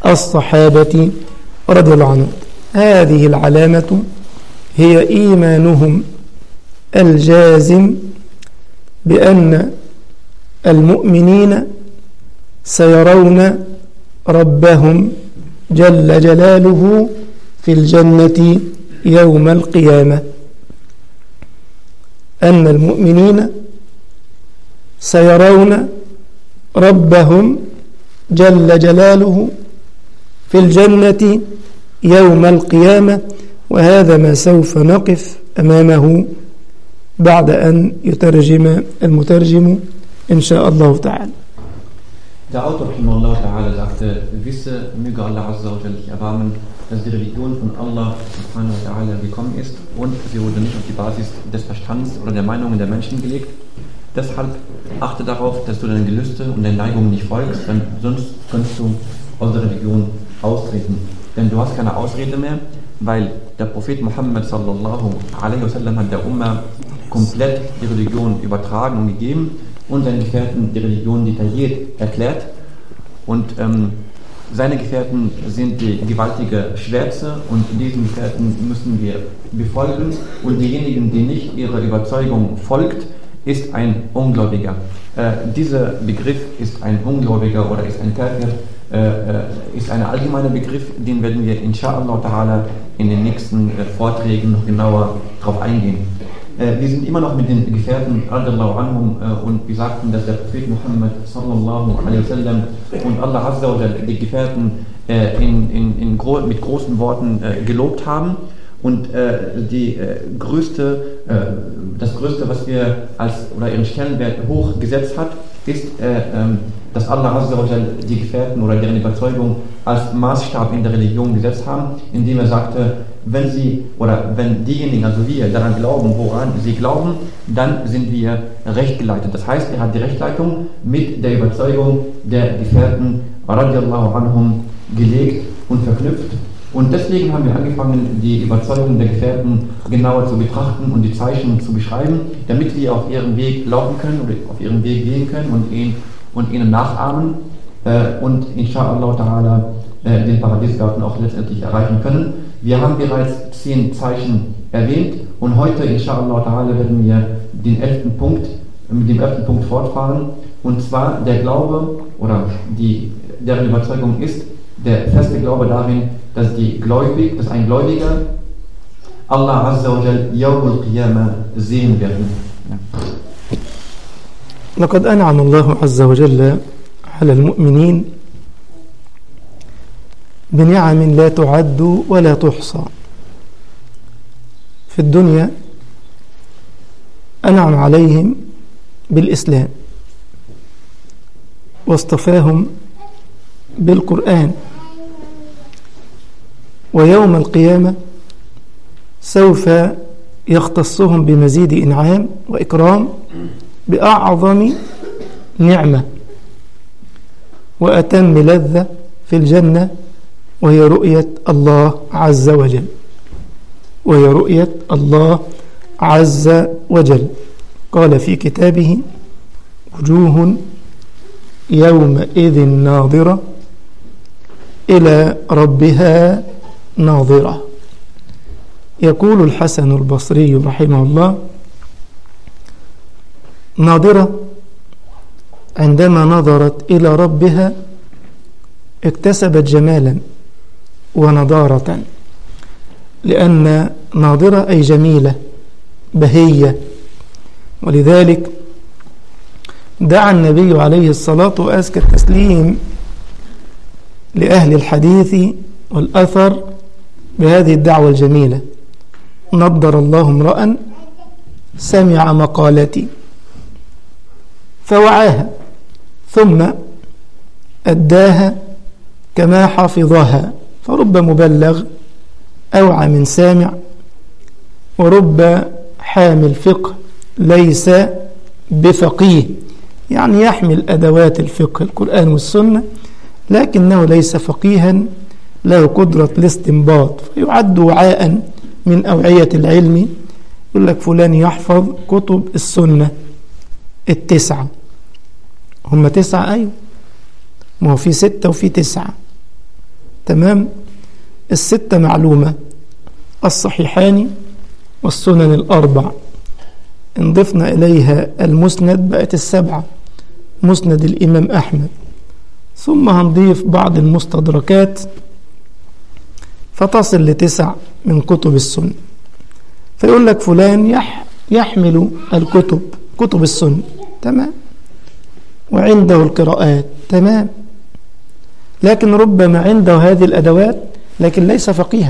الصحابة رضي الله عنهم هذه العلامة هي إيمانهم الجازم بأن المؤمنين سيرون ربهم جل جلاله في الجنة يوم القيامة أن المؤمنين سيرون ربهم جل جلاله في الجنة يوم القيامة وهذا ما سوف نقف أمامه بعد أن يترجم المترجم إن شاء الله تعالى Der Autor Rahimahullah Ta'ala sagte, wisse, möge Allah Azza wa Jalla dich erbarmen, dass die Religion von Allah Subhanahu wa Ta'ala gekommen ist und sie wurde nicht auf die Basis des Verstands oder der Meinungen der Menschen gelegt. Deshalb achte darauf, dass du deinen Gelüste und deinen Neigungen nicht folgst, denn sonst könntest du aus der Religion austreten. Denn du hast keine Ausrede mehr, weil der Prophet Muhammad sallallahu alaihi wasallam hat der Umma komplett die Religion übertragen und gegeben und seinen Gefährten die Religion detailliert erklärt. Und ähm, seine Gefährten sind die gewaltige Schwärze und diesen Gefährten müssen wir befolgen. Und diejenigen, die nicht ihrer Überzeugung folgt, ist ein Ungläubiger. Äh, dieser Begriff ist ein Ungläubiger oder ist ein Kafir, äh, äh, ist ein allgemeiner Begriff, den werden wir inshallah ta'ala in den nächsten äh, Vorträgen noch genauer darauf eingehen. Äh, wir sind immer noch mit den Gefährten anhum äh, und wir sagten, dass der Prophet Muhammad sallallahu alaihi wasallam und Allah Azza wa die Gefährten äh, in, in, in gro mit großen Worten gelobt haben. Und die größte, das Größte, was wir als oder ihren Stellenwert hochgesetzt hat, ist, ähm, dass Allah Azza wa die Gefährten oder deren Überzeugung als Maßstab in der Religion gesetzt haben, indem er sagte, wenn sie oder wenn diejenigen, also wir, daran glauben, woran sie glauben, dann sind wir rechtgeleitet. Das heißt, er hat die Rechtleitung mit der Überzeugung der Gefährten radiallahu anhum gelegt und verknüpft. Und deswegen haben wir angefangen, die Überzeugung der Gefährten genauer zu betrachten und die Zeichen zu beschreiben, damit wir auf ihren Weg laufen können oder auf ihren Weg gehen können und, ihn, und ihnen nachahmen äh, und inshallah ta'ala äh, den Paradiesgarten auch letztendlich erreichen können. Wir haben bereits zehn Zeichen erwähnt und heute, inshallah ta'ala, werden wir den elften Punkt, mit dem elften Punkt fortfahren. Und zwar der Glaube oder die, deren Überzeugung ist, der feste Glaube darin, dass, die Gläubig, dass ein Gläubiger Allah Azza wa Jal Yawm al-Qiyamah sehen werden. لقد أنعم الله عز وجل على المؤمنين بنعم لا تعد ولا تحصى في الدنيا أنعم عليهم بالإسلام واصطفاهم بالقرآن ويوم القيامة سوف يختصهم بمزيد إنعام وإكرام بأعظم نعمة وأتم لذة في الجنة وهي رؤية الله عز وجل وهي رؤية الله عز وجل قال في كتابه وجوه يومئذ ناظرة إلى ربها ناظرة يقول الحسن البصري رحمه الله ناظرة عندما نظرت إلى ربها اكتسبت جمالا ونضارة لأن ناظرة أي جميلة بهية ولذلك دعا النبي عليه الصلاة وأزكى التسليم لأهل الحديث والأثر بهذه الدعوة الجميلة نضر الله امرأ سمع مقالتي فوعاها ثم أداها كما حفظها فرب مبلغ أوعى من سامع ورب حامل فقه ليس بفقيه يعني يحمل أدوات الفقه القرآن والسنة لكنه ليس فقيها له قدرة الاستنباط فيعد وعاء من أوعية العلم يقول لك فلان يحفظ كتب السنة التسعة هم تسعة أيوة ما هو في ستة وفي تسعة تمام الستة معلومة الصحيحان والسنن الأربع إن ضفنا إليها المسند بقت السبعة مسند الإمام أحمد ثم هنضيف بعض المستدركات فتصل لتسع من كتب السنة فيقول لك فلان يح يحمل الكتب كتب السنة تمام وعنده القراءات تمام لكن ربما عنده هذه الأدوات لكن ليس فقيها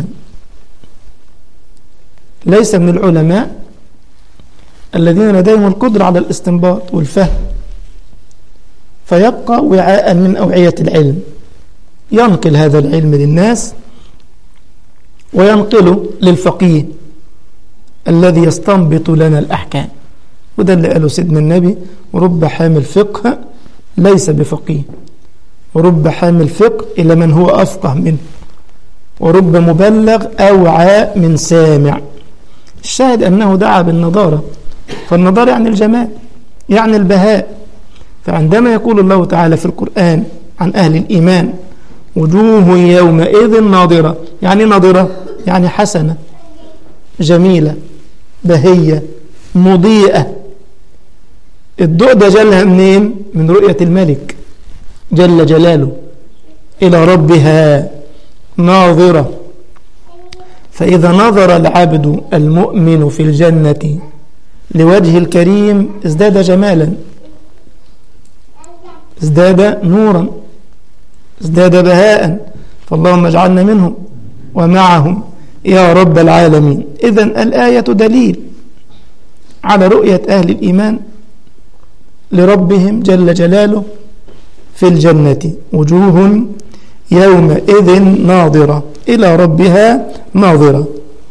ليس من العلماء الذين لديهم القدرة على الاستنباط والفهم فيبقى وعاء من أوعية العلم ينقل هذا العلم للناس وينقله للفقيه الذي يستنبط لنا الأحكام وده اللي قاله سيدنا النبي ورب حامل فقه ليس بفقيه ورب حامل فقه إلى من هو أفقه منه ورب مبلغ أوعى من سامع الشاهد أنه دعا بالنضارة فالنضارة يعني الجمال يعني البهاء فعندما يقول الله تعالى في القرآن عن أهل الإيمان وجوه يومئذ ناظرة يعني ناظرة يعني حسنة جميلة بهية مضيئة الضوء ده جالها منين من رؤية الملك جل جلاله إلى ربها ناظرة فإذا نظر العبد المؤمن في الجنة لوجه الكريم ازداد جمالا ازداد نورا ازداد بهاء فاللهم اجعلنا منهم ومعهم يا رب العالمين إذا الآية دليل على رؤية أهل الإيمان لربهم جل جلاله في الجنة وجوه يومئذ ناظرة إلى ربها ناظرة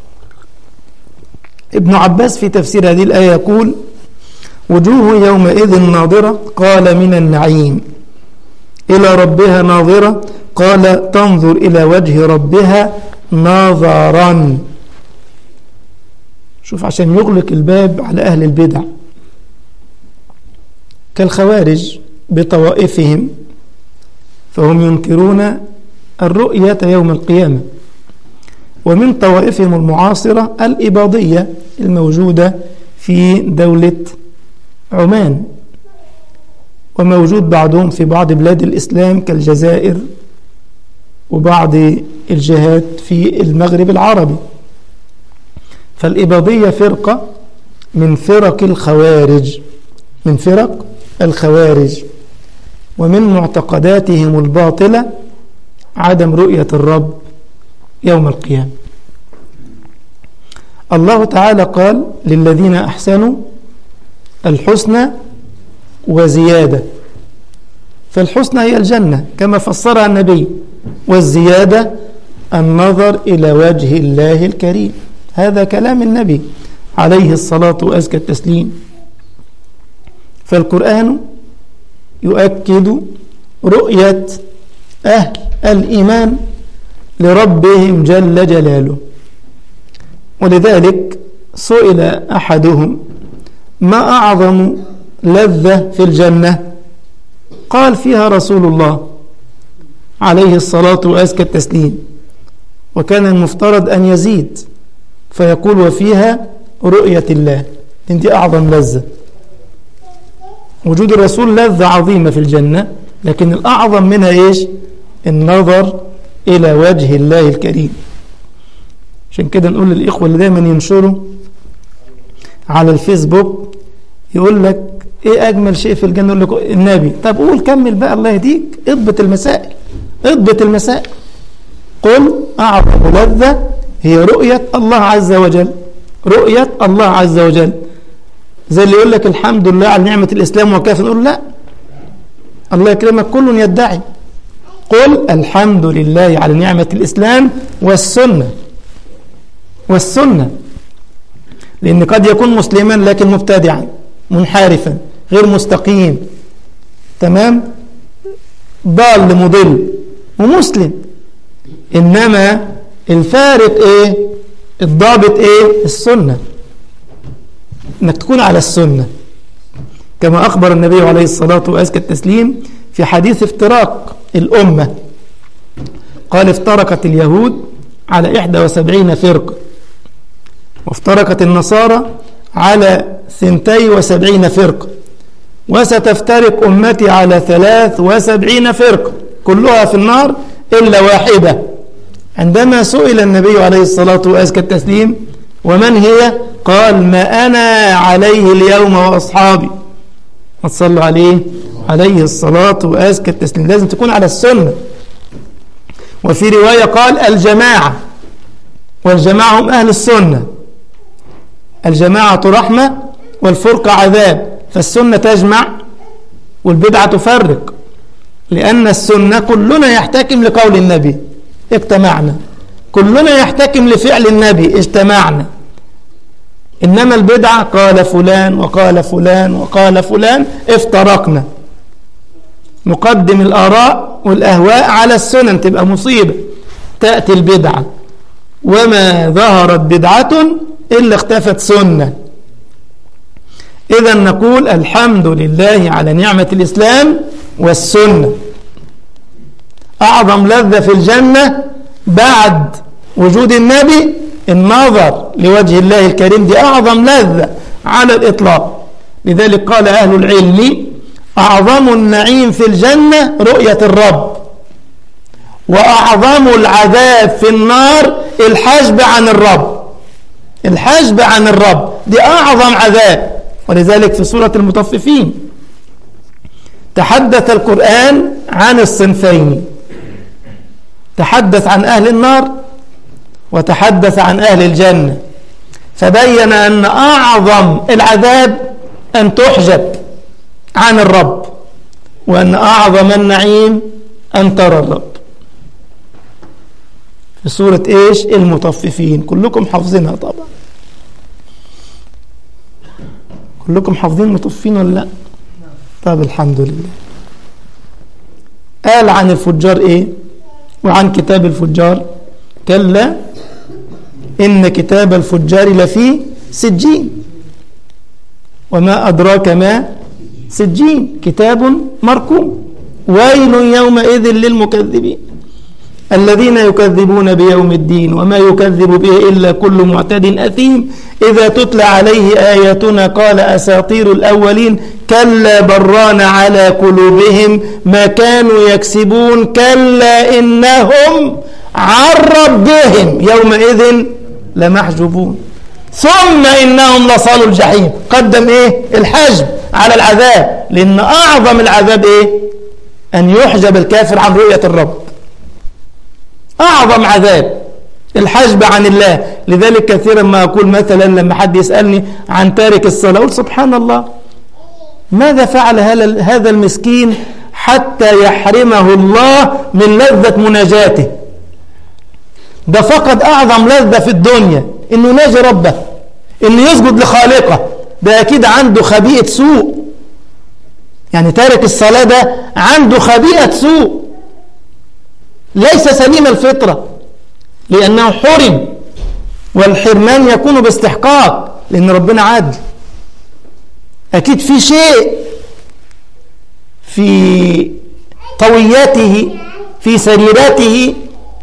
ابن عباس في تفسير هذه الآية يقول وجوه يومئذ ناظرة قال من النعيم إلى ربها ناظرة قال تنظر إلى وجه ربها نظرا شوف عشان يغلق الباب على أهل البدع كالخوارج بطوائفهم فهم ينكرون الرؤية يوم القيامة ومن طوائفهم المعاصرة الإباضية الموجودة في دولة عمان وموجود بعضهم في بعض بلاد الإسلام كالجزائر وبعض الجهات في المغرب العربي فالإباضية فرقة من فرق الخوارج من فرق الخوارج ومن معتقداتهم الباطلة عدم رؤية الرب يوم القيامة الله تعالى قال للذين أحسنوا الحسنى وزيادة فالحسنى هي الجنة كما فسرها النبي والزيادة النظر إلى وجه الله الكريم هذا كلام النبي عليه الصلاة وأزكى التسليم فالقرآن يؤكد رؤية أهل الإيمان لربهم جل جلاله ولذلك سئل أحدهم ما أعظم لذة في الجنة قال فيها رسول الله عليه الصلاة وأزكى التسليم وكان المفترض أن يزيد فيقول وفيها رؤية الله دي أعظم لذة وجود الرسول لذة عظيمة في الجنة لكن الأعظم منها إيش النظر إلى وجه الله الكريم عشان كده نقول للإخوة اللي دايما ينشروا على الفيسبوك يقول لك ايه اجمل شيء في الجنه يقول لك النبي طب قول كمل بقى الله يهديك اضبط المسائل اضبط المسائل قل اعظم لذه هي رؤيه الله عز وجل رؤيه الله عز وجل زي اللي يقول لك الحمد لله على نعمه الاسلام وكيف نقول لا الله يكرمك كل يدعي قل الحمد لله على نعمه الاسلام والسنه والسنه لان قد يكون مسلما لكن مبتدعا منحرفا غير مستقيم تمام ضال مضل ومسلم انما الفارق ايه الضابط ايه السنه انك تكون على السنه كما اخبر النبي عليه الصلاه وازكى التسليم في حديث افتراق الامه قال افترقت اليهود على 71 فرقة وافترقت النصارى على 72 فرقة وستفترق أمتي على 73 فرقة كلها في النار إلا واحدة عندما سئل النبي عليه الصلاة وأزكى التسليم ومن هي قال ما أنا عليه اليوم وأصحابي ما تصلوا عليه عليه الصلاة وأزكى التسليم لازم تكون على السنة وفي رواية قال الجماعة والجماعة هم أهل السنة الجماعة رحمة والفرقة عذاب فالسنة تجمع والبدعة تفرق لأن السنة كلنا يحتكم لقول النبي اجتمعنا كلنا يحتكم لفعل النبي اجتمعنا إنما البدعة قال فلان وقال فلان وقال فلان افترقنا نقدم الآراء والأهواء على السنن تبقى مصيبة تأتي البدعة وما ظهرت بدعة إلا اختفت سنة إذا نقول الحمد لله على نعمة الإسلام والسنة أعظم لذة في الجنة بعد وجود النبي النظر لوجه الله الكريم دي أعظم لذة على الإطلاق لذلك قال أهل العلم أعظم النعيم في الجنة رؤية الرب وأعظم العذاب في النار الحجب عن الرب الحجب عن الرب دي أعظم عذاب ولذلك في سورة المطففين تحدث القرآن عن الصنفين تحدث عن أهل النار وتحدث عن أهل الجنة فبين أن أعظم العذاب أن تحجب عن الرب وأن أعظم النعيم أن ترى الرب في سورة إيش المطففين كلكم حافظينها طبعا كلكم حافظين المطففين ولا لا طب الحمد لله قال عن الفجار إيه وعن كتاب الفجار كلا إن كتاب الفجار لفي سجين وما أدراك ما سجين كتاب مركوم ويل يومئذ للمكذبين الذين يكذبون بيوم الدين وما يكذب به إلا كل معتد أثيم إذا تتلى عليه آياتنا قال أساطير الأولين كلا بران على قلوبهم ما كانوا يكسبون كلا إنهم عن ربهم يومئذ لمحجوبون ثم إنهم لصالوا الجحيم قدم إيه الحجب على العذاب لأن أعظم العذاب إيه أن يحجب الكافر عن رؤية الرب أعظم عذاب الحجب عن الله لذلك كثيرا ما أقول مثلا لما حد يسألني عن تارك الصلاة أقول سبحان الله ماذا فعل هذا المسكين حتى يحرمه الله من لذة مناجاته ده فقد أعظم لذة في الدنيا إنه يناجي ربه إنه يسجد لخالقه ده أكيد عنده خبيئة سوء يعني تارك الصلاة ده عنده خبيئة سوء ليس سليم الفطرة لأنه حرم والحرمان يكون باستحقاق لأن ربنا عادل أكيد في شيء في طوياته في سريرته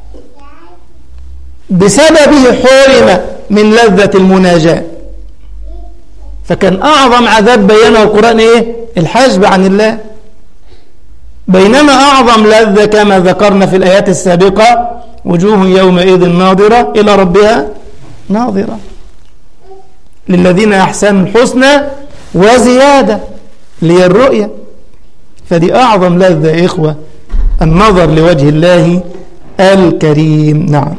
بسببه حرم من لذة المناجاة فكان أعظم عذاب بينه القرآن إيه؟ الحجب عن الله بينما أعظم لذة كما ذكرنا في الآيات السابقة وجوه يومئذ ناظرة إلى ربها ناظرة للذين أحسنوا الحسنى وزيادة لي الرؤية فدي أعظم لذة يا إخوة النظر لوجه الله الكريم نعم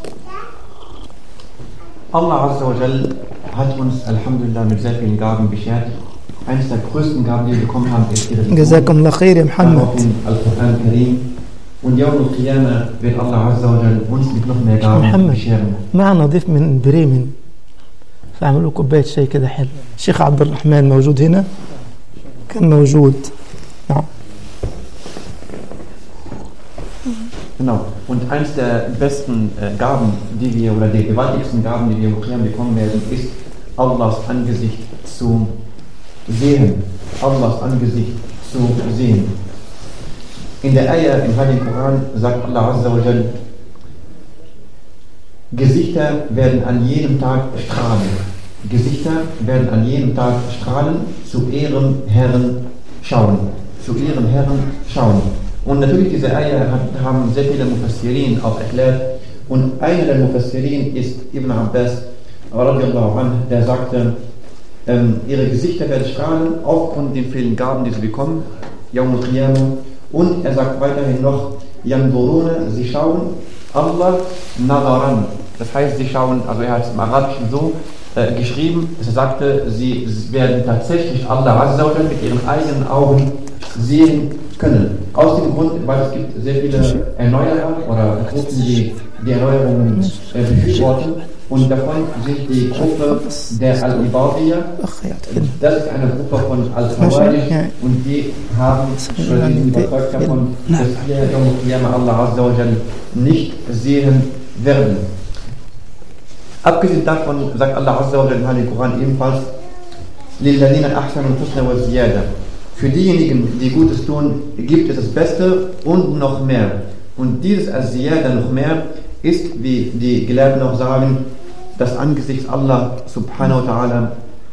Allah Azza wa Jal hat uns Alhamdulillah mit sehr vielen Gaben beschert. Eines der größten Gaben, die wir bekommen haben, ist ihre جزاكم الله خير يا محمد daraufhin Al-Quran Karim. Und Yawm al-Qiyamah wird Allah Azza wa Jal uns mit noch mehr Gaben محمد bescheren. معنا ضيف من بريمن فاعملوا كوباية شاي كده حلو الشيخ عبد الرحمن موجود هنا كان موجود نعم Genau. Und eines der besten äh, Gaben, die wir, oder die gewaltigsten Gaben, die wir im Qiyam bekommen werden, ist, Allahs Angesicht zu sehen. Allahs Angesicht zu sehen. In der Ayah im Heiligen Koran sagt Allah Azza wa Jal, Gesichter werden an jedem Tag strahlen. Gesichter werden an jedem Tag strahlen, zu ihrem Herrn schauen. Zu ihrem Herrn schauen. Und natürlich diese Eier haben sehr viele Mufassirin auch erklärt. Und einer der Mufassirin ist Ibn Abbas, anh, der sagte, ähm, ihre Gesichter werden strahlen aufgrund den vielen Gaben, die sie bekommen, Yawm al Und er sagt weiterhin noch, Yanburune, sie schauen Allah Nadaran. Das heißt, sie schauen, also er hat es im Arabischen so äh, geschrieben, dass er sagte, sie werden tatsächlich Allah Azza mit ihren eigenen Augen sehen können. Aus dem Grund, weil es gibt sehr viele Erneuerer oder Gruppen, die die Erneuerungen äh, befürworten. Und davon sind die Gruppe der Al-Ibadiyya. Das ist eine Gruppe von Al-Khawarij und die haben, oder sind überzeugt davon, dass wir Allah Azza wa nicht sehen werden. Abgesehen davon sagt Allah Azza wa Jalla im Koran ebenfalls, لِلَّذِينَ أَحْسَنُوا الْحُسْنَ وَالزِّيَادَةِ Für diejenigen, die Gutes tun, gibt es das Beste und noch mehr. Und dieses Aziyada noch mehr ist, wie die Gelehrten auch sagen, das Angesicht Allah subhanahu wa ta'ala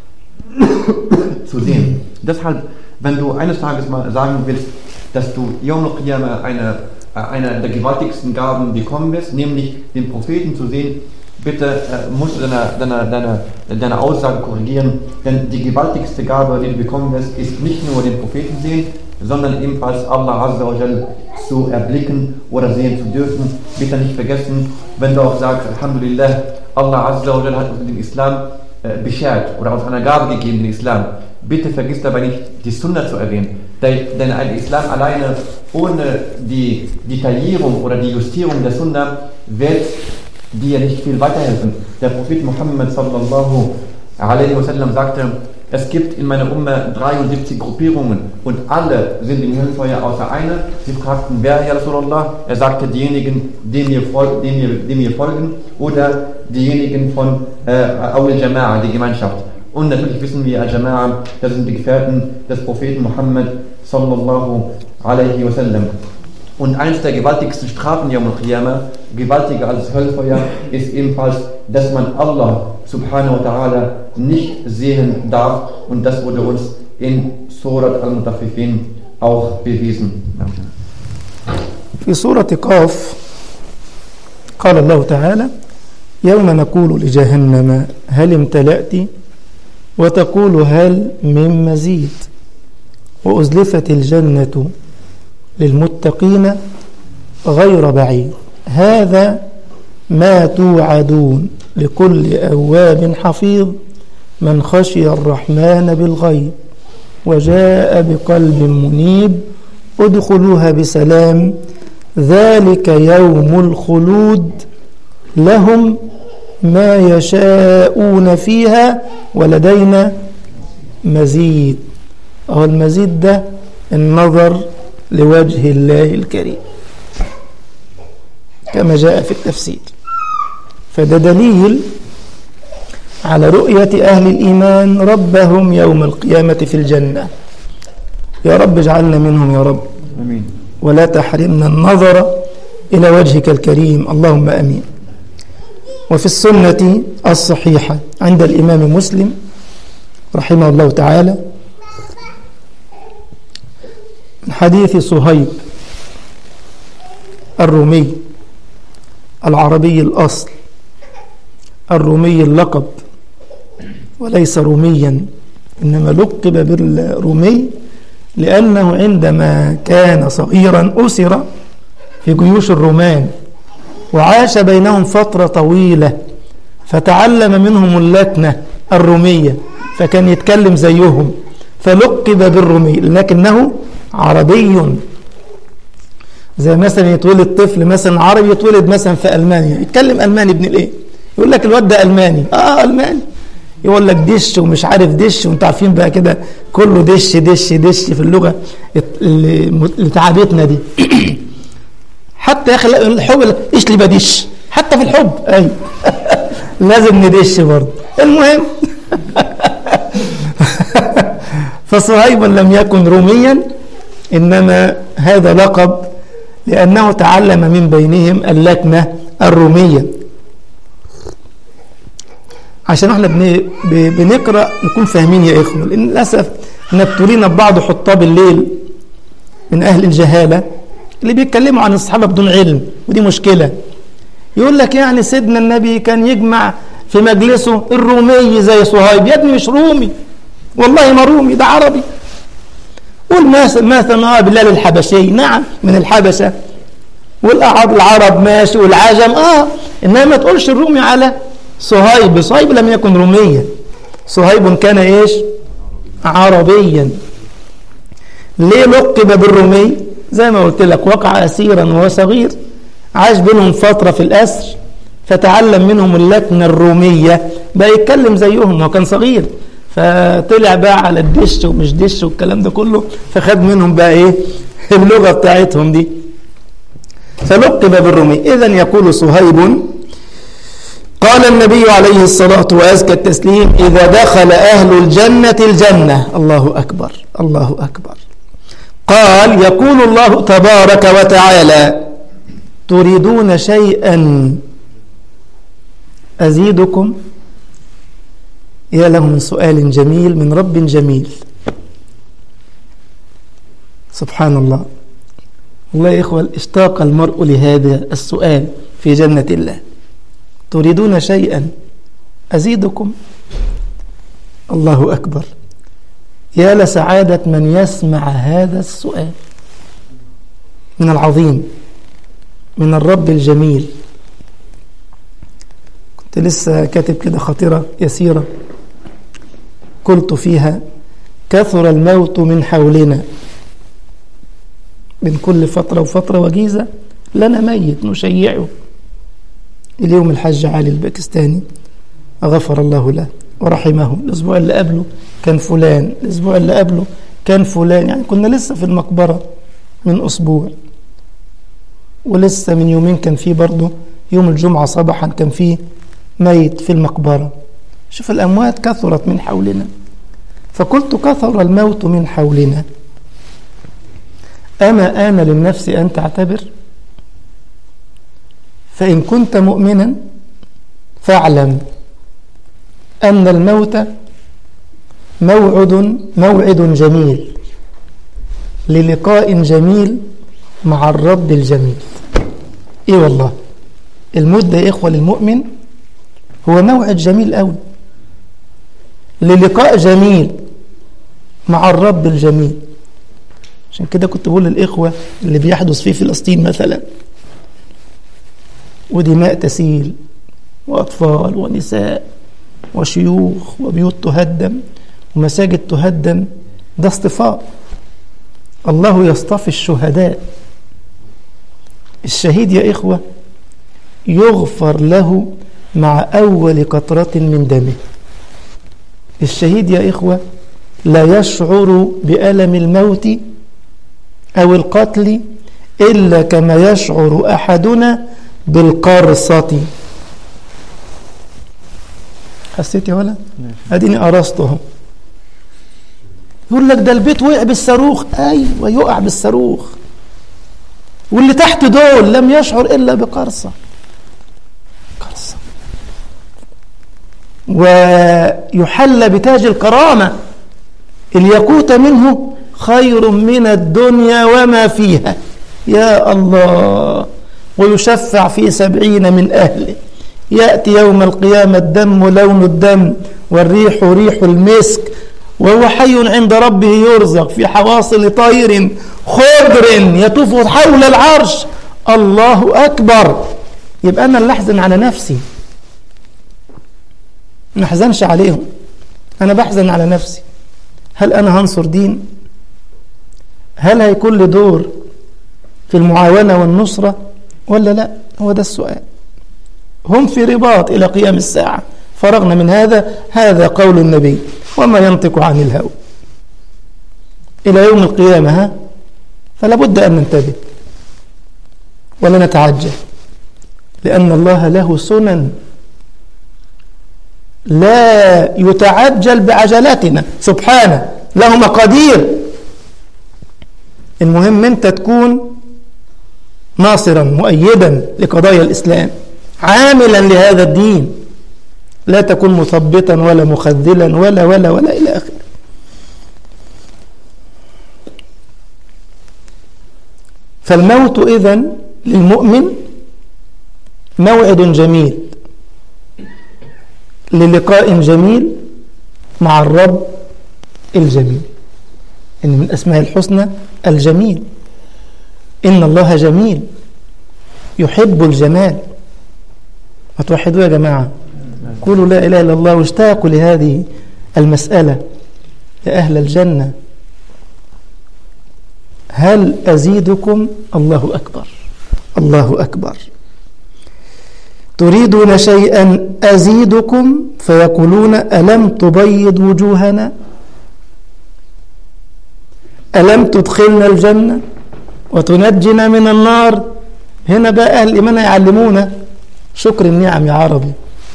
zu sehen. Deshalb, wenn du eines Tages mal sagen willst, dass du Yom al eine, eine der gewaltigsten Gaben bekommen wirst, nämlich den Propheten zu sehen, bitte äh, musst du deine, deine, deine, deine Aussage korrigieren, denn die gewaltigste Gabe, die du bekommen wirst, ist nicht nur den Propheten sehen, sondern ebenfalls Allah Azza wa Jal zu erblicken oder sehen zu dürfen. Bitte nicht vergessen, wenn du auch sagst, Alhamdulillah, Allah Azza wa Jal hat uns den Islam äh, beschert oder uns eine Gabe gegeben, den Islam. Bitte vergiss dabei nicht, die Sunna zu erwähnen. Denn ein Islam alleine ohne die Detaillierung oder die Justierung der Sunna wird die ja nicht viel weiterhelfen. Der Prophet Muhammad sallallahu alaihi wasallam sagte, es gibt in meiner Umma 73 Gruppierungen und alle sind im Höllenfeuer außer einer. Sie fragten, wer, ja Rasulallah? Er sagte, diejenigen, denen wir, folgen, denen wir, denen wir folgen oder diejenigen von äh, Awil Jama'a, die Gemeinschaft. Und natürlich wissen wir, Al-Jama'a, das sind die Gefährten des Propheten Muhammad sallallahu alaihi wasallam. Und eines der gewaltigsten Strafen Yawm al-Qiyamah, gewaltiger als Höllenfeuer, ist ebenfalls, dass man Allah subhanahu wa ta'ala nicht sehen darf. Und das wurde uns in Surat al-Mutaffifin auch bewiesen. في سورة قاف قال الله تعالى يوم نقول لجهنم هل امتلأت وتقول هل من مزيد وأزلفت الجنة للمتقين غير بعيد هذا ما توعدون لكل أواب حفيظ من خشي الرحمن بالغيب وجاء بقلب منيب ادخلوها بسلام ذلك يوم الخلود لهم ما يشاءون فيها ولدينا مزيد أو المزيد ده النظر لوجه الله الكريم كما جاء في التفسير فده دليل على رؤية أهل الإيمان ربهم يوم القيامة في الجنة يا رب اجعلنا منهم يا رب أمين ولا تحرمنا النظر إلى وجهك الكريم اللهم أمين وفي السنة الصحيحة عند الإمام مسلم رحمه الله تعالى من حديث صهيب الرومي العربي الأصل الرومي اللقب وليس روميا إنما لقب بالرومي لأنه عندما كان صغيرا أسر في جيوش الرومان وعاش بينهم فترة طويلة فتعلم منهم اللكنة الرومية فكان يتكلم زيهم فلقب بالرومي لكنه عربي زي مثلا يتولد طفل مثلا عربي يتولد مثلا في ألمانيا يتكلم ألماني ابن الايه يقول لك الواد ده ألماني اه ألماني يقول لك دش ومش عارف دش وانتوا عارفين بقى كده كله دش دش دش في اللغة اللي تعبتنا دي حتى يا اخي الحب ايش لي بدش حتى في الحب اي لازم ندش برضه المهم فصهيب لم يكن روميا إنما هذا لقب لأنه تعلم من بينهم اللكنة الرومية عشان احنا بن... ب... بنقرأ نكون فاهمين يا إخوة لأن للأسف نبتلينا ببعض حطاب الليل من أهل الجهالة اللي بيتكلموا عن الصحابة بدون علم ودي مشكلة يقول لك يعني سيدنا النبي كان يجمع في مجلسه الرومي زي صهيب يا ابني مش رومي والله ما رومي ده عربي قول مثلا بلال الحبشي نعم من الحبشة والعرب ماشي والعجم اه انما ما تقولش الرومي على صهيب صهيب لم يكن روميا صهيب كان ايش عربيا ليه لقب بالرومي زي ما قلت لك وقع اسيرا وهو صغير عاش بينهم فترة في الأسر فتعلم منهم اللكنة الرومية بقى يتكلم زيهم وكان صغير فطلع بقى على الدش ومش دش والكلام ده كله فخد منهم بقى ايه اللغة بتاعتهم دي فلقب بالرومي إذا يقول صهيب قال النبي عليه الصلاة وأزكى التسليم إذا دخل أهل الجنة الجنة الله أكبر الله أكبر قال يقول الله تبارك وتعالى تريدون شيئا أزيدكم يا له من سؤال جميل من رب جميل سبحان الله والله يا إخوة اشتاق المرء لهذا السؤال في جنة الله تريدون شيئا أزيدكم الله أكبر يا لسعادة من يسمع هذا السؤال من العظيم من الرب الجميل كنت لسه كاتب كده خطيرة يسيرة قلت فيها كثر الموت من حولنا من كل فترة وفترة وجيزة لنا ميت نشيعه اليوم الحج علي الباكستاني غفر الله له ورحمه الأسبوع اللي قبله كان فلان الأسبوع اللي قبله كان فلان يعني كنا لسه في المقبرة من أسبوع ولسه من يومين كان في برضه يوم الجمعة صباحا كان في ميت في المقبرة شوف الأموات كثرت من حولنا فقلت كثر الموت من حولنا أما آن للنفس أن تعتبر فإن كنت مؤمنا فاعلم أن الموت موعد موعد جميل للقاء جميل مع الرب الجميل ايه والله الموت ده يا اخوه للمؤمن هو موعد جميل قوي للقاء جميل مع الرب الجميل عشان كده كنت بقول للاخوه اللي بيحدث في فلسطين مثلا ودماء تسيل واطفال ونساء وشيوخ وبيوت تهدم ومساجد تهدم ده اصطفاء الله يصطفي الشهداء الشهيد يا إخوة يغفر له مع أول قطرة من دمه الشهيد يا إخوة لا يشعر بألم الموت أو القتل إلا كما يشعر أحدنا بالقرصة حسيت يا ولا أديني أرسته يقول لك ده البيت وقع بالصاروخ أيوة يقع بالصاروخ واللي تحت دول لم يشعر إلا بقرصة قرصة ويحل بتاج الكرامة الياقوت منه خير من الدنيا وما فيها يا الله ويشفع في سبعين من أهله يأتي يوم القيامة الدم لون الدم والريح ريح المسك وهو حي عند ربه يرزق في حواصل طير خضر يطوف حول العرش الله أكبر يبقى أنا اللي أحزن على نفسي ما أحزنش عليهم أنا بحزن على نفسي هل أنا هنصر دين هل هيكون لي دور في المعاونة والنصرة ولا لا هو ده السؤال هم في رباط إلى قيام الساعة فرغنا من هذا هذا قول النبي وما ينطق عن الهوى إلى يوم القيامة ها فلا بد أن ننتبه ولا نتعجل لأن الله له سنن لا يتعجل بعجلاتنا سبحانه له مقادير المهم أنت تكون ناصرا مؤيدا لقضايا الإسلام عاملا لهذا الدين لا تكن مثبطا ولا مخذلا ولا ولا ولا إلى آخره فالموت إذن للمؤمن موعد جميل للقاء جميل مع الرب الجميل إن من أسماء الحسنى الجميل إن الله جميل يحب الجمال ما توحدوا يا جماعة قولوا لا إله إلا الله واشتاقوا لهذه المسألة يا أهل الجنة هل أزيدكم الله أكبر الله أكبر تريدون شيئا أزيدكم فيقولون ألم تبيض وجوهنا ألم تدخلنا الجنة وتنجنا من النار هنا بقى أهل الإيمان يعلمونا شكر النعم يا عربي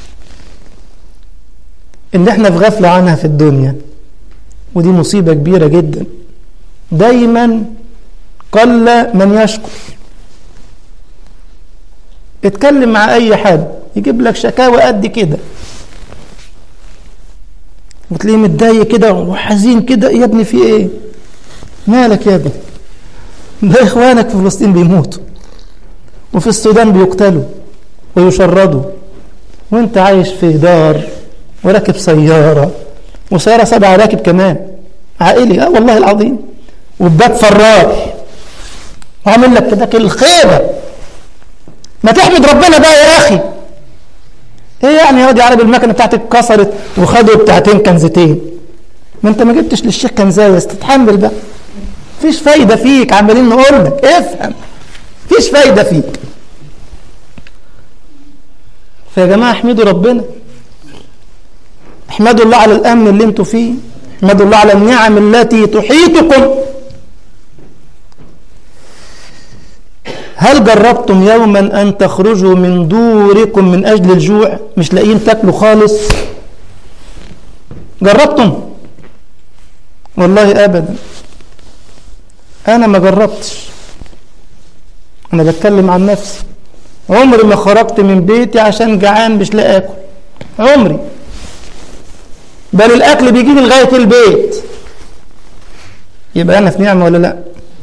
إن إحنا في غفلة عنها في الدنيا ودي مصيبة كبيرة جدا دايما قل من يشكر اتكلم مع أي حد يجيب لك شكاوى قد كده وتلاقيه متضايق كده وحزين كده يا ابني في ايه مالك يا ابني ده اخوانك في فلسطين بيموتوا وفي السودان بيقتلوا ويشردوا وانت عايش في دار وراكب سيارة وسيارة سبعة راكب كمان عائلي اه والله العظيم وبات فرار وعامل لك كده الخيبة ما تحمد ربنا بقى يا اخي ايه يعني يا دي عرب المكنه بتاعتك اتكسرت وخدوا بتاعتين كنزتين ما انت ما جبتش للشيخ كنزايه تتحمل بقى مفيش فايده فيك عمالين نقول لك افهم مفيش فايده فيك فيا جماعه احمدوا ربنا احمدوا الله على الامن اللي انتوا فيه احمدوا الله على النعم التي تحيطكم هل جربتم يوما أن تخرجوا من دوركم من أجل الجوع مش لاقيين تاكلوا خالص جربتم والله أبدا أنا ما جربتش أنا بتكلم عن نفسي عمري ما خرجت من بيتي عشان جعان مش لاقي آكل عمري بل الأكل بيجي لي لغاية البيت يبقى أنا في نعمة ولا لأ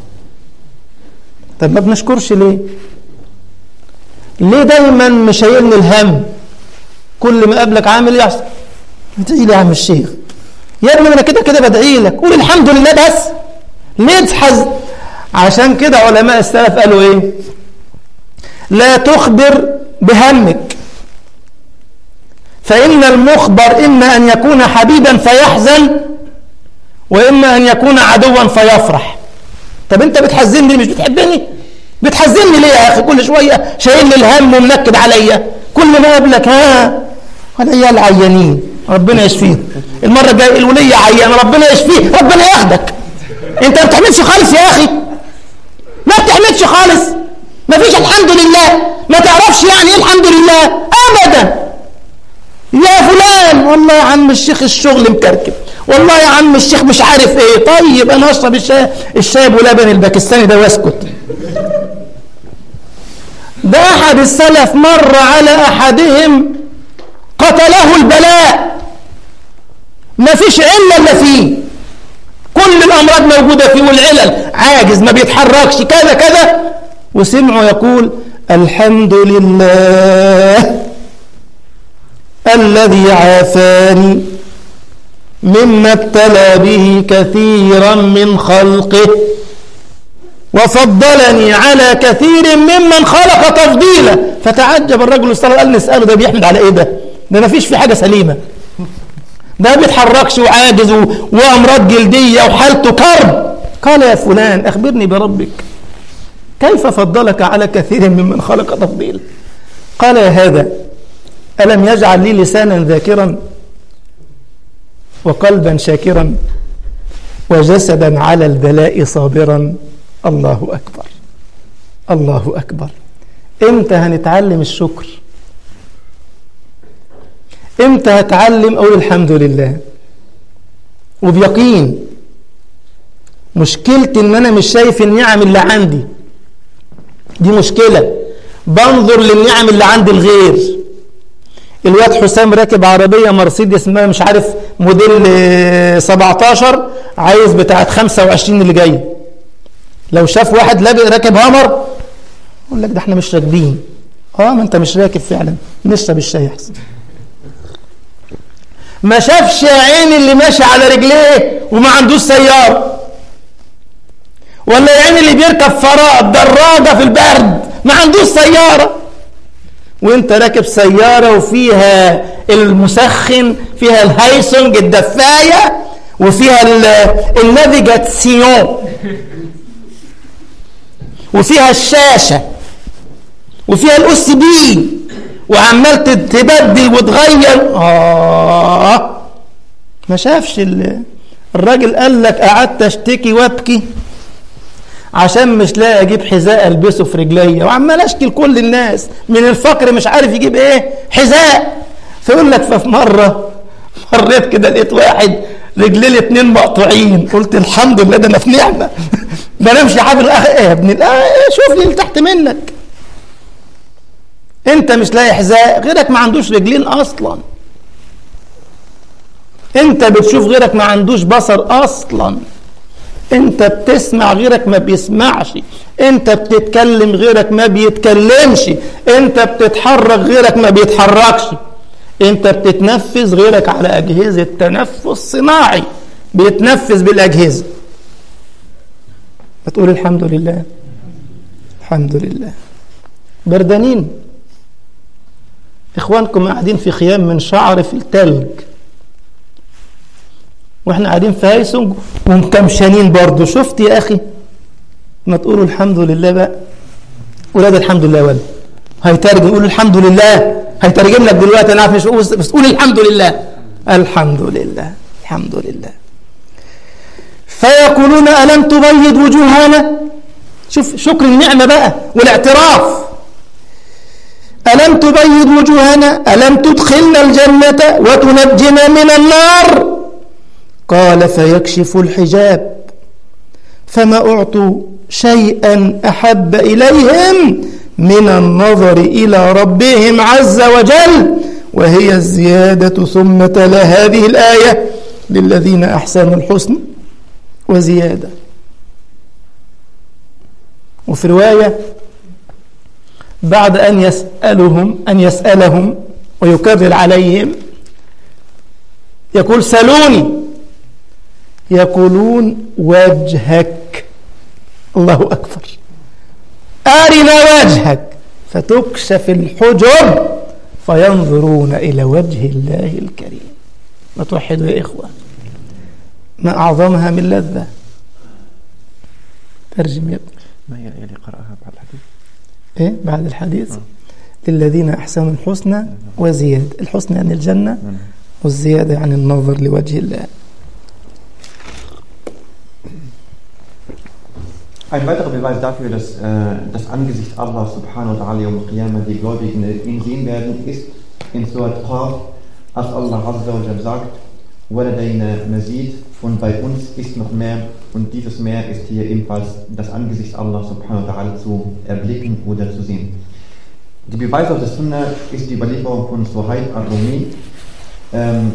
طب ما بنشكرش ليه ليه دايما مشايلني الهم كل ما قابلك عامل ايه يحصل ادعي لي يا عم الشيخ يا ابني انا كده كده بدعي لك قول الحمد لله بس ليه تحزن عشان كده علماء السلف قالوا ايه لا تخبر بهمك فإن المخبر إما أن يكون حبيبا فيحزن وإما أن يكون عدوا فيفرح طب انت بتحزنني مش بتحبني بتحزنني ليه يا اخي كل شويه شايل لي الهم ومنكد عليا كل ما اقابلك ها والعيال عيانين ربنا يشفيهم المره الجايه الوليه عيانه ربنا يشفيه ربنا ياخدك انت ما بتحمدش خالص يا اخي ما بتحمدش خالص ما فيش الحمد لله ما تعرفش يعني ايه الحمد لله ابدا يا فلان والله يا عم الشيخ الشغل مكركب والله يا عم الشيخ مش عارف ايه طيب انا اشرب الشاي الشاي ابو لبن الباكستاني ده واسكت ده احد السلف مر على احدهم قتله البلاء ما فيش علة الا فيه كل الامراض موجودة فيه والعلل عاجز ما بيتحركش كذا كذا وسمعوا يقول الحمد لله الذي عافاني مما ابتلى به كثيرا من خلقه وفضلني على كثير ممن خلق تفضيلا فتعجب الرجل الصلاة قال نسأله ده بيحمد على ايه ده ده ما فيش في حاجة سليمة ده بيتحركش وعاجز وامراض جلدية وحالته كرب قال يا فلان اخبرني بربك كيف فضلك على كثير ممن خلق تفضيلا قال يا هذا ألم يجعل لي لسانا ذاكرا وقلبا شاكرا وجسدا على البلاء صابرا الله أكبر الله أكبر إمتى هنتعلم الشكر إمتى هتعلم أقول الحمد لله وبيقين مشكلتي ان انا مش شايف النعم اللي عندي دي مشكلة بنظر للنعم اللي عند الغير الواد حسام راكب عربية مرسيدس ما مش عارف موديل 17 عايز بتاعت 25 اللي جاي لو شاف واحد راكب هامر يقول لك ده احنا مش راكبين اه ما انت مش راكب فعلا نشرب الشاي احسن ما شافش عين اللي ماشي على رجليه وما عندوش سيارة ولا العين اللي بيركب فراد دراجة في البرد ما عندوش سيارة وانت راكب سيارة وفيها المسخن فيها الهيسونج الدفاية وفيها النافيجاتسيون وفيها الشاشة وفيها الاس بي وعمال تبدل وتغير اه ما شافش الراجل قال لك قعدت اشتكي وابكي عشان مش لاقي اجيب حذاء البسه في رجليا وعمال اشكي لكل الناس من الفقر مش عارف يجيب ايه حذاء فيقول لك ففي مره مريت كده لقيت واحد رجليه الاثنين مقطوعين قلت الحمد لله ده انا في نعمه ده انا امشي حافظ ايه يا ابني شوف لي اللي تحت منك انت مش لاقي حذاء غيرك ما عندوش رجلين اصلا انت بتشوف غيرك ما عندوش بصر اصلا انت بتسمع غيرك ما بيسمعش انت بتتكلم غيرك ما بيتكلمش انت بتتحرك غيرك ما بيتحركش انت بتتنفس غيرك على اجهزه تنفس صناعي بيتنفس بالاجهزه بتقول الحمد لله الحمد لله بردانين اخوانكم قاعدين في خيام من شعر في التلج واحنا قاعدين في هيسونج ومكمشانين برضه شفت يا اخي ما تقولوا الحمد لله بقى ولاد الحمد لله ولد هيترجم قول الحمد لله هيترجم لك دلوقتي انا عارف مش بس, بس قول الحمد لله الحمد لله الحمد لله فيقولون الم تبيض وجوهنا شوف شكر النعمه بقى والاعتراف ألم تبيض وجوهنا ألم تدخلنا الجنة وتنجنا من النار قال فيكشف الحجاب فما أعطوا شيئا أحب إليهم من النظر إلى ربهم عز وجل وهي الزيادة ثم تلا هذه الآية للذين أحسنوا الحسن وزيادة وفي رواية بعد أن يسألهم أن يسألهم ويكرر عليهم يقول سلوني يقولون وجهك الله أكبر أرنا وجهك فتكشف الحجب فينظرون إلى وجه الله الكريم ما توحدوا يا إخوة ما أعظمها من لذة ترجم يا ابني ما هي الآية اللي قرأها بعد الحديث إيه بعد الحديث للذين أحسنوا الحسنى وزيادة الحسنى يعني الجنة والزيادة يعني النظر لوجه الله Ein weiterer Beweis dafür, dass äh, das Angesicht Allah subhanahu wa ta'ala um Qiyamah die Gläubigen ihn sehen werden, ist in Surat Qaf, als Allah Azza wa Jal sagt, وَلَدَيْنَا Mazid und bei uns ist noch mehr und dieses Meer ist hier ebenfalls das Angesicht Allah subhanahu wa ta'ala zu erblicken oder zu sehen. Die Beweise aus der Sunna ist die Überlieferung von Suhaib al-Rumi. Ähm,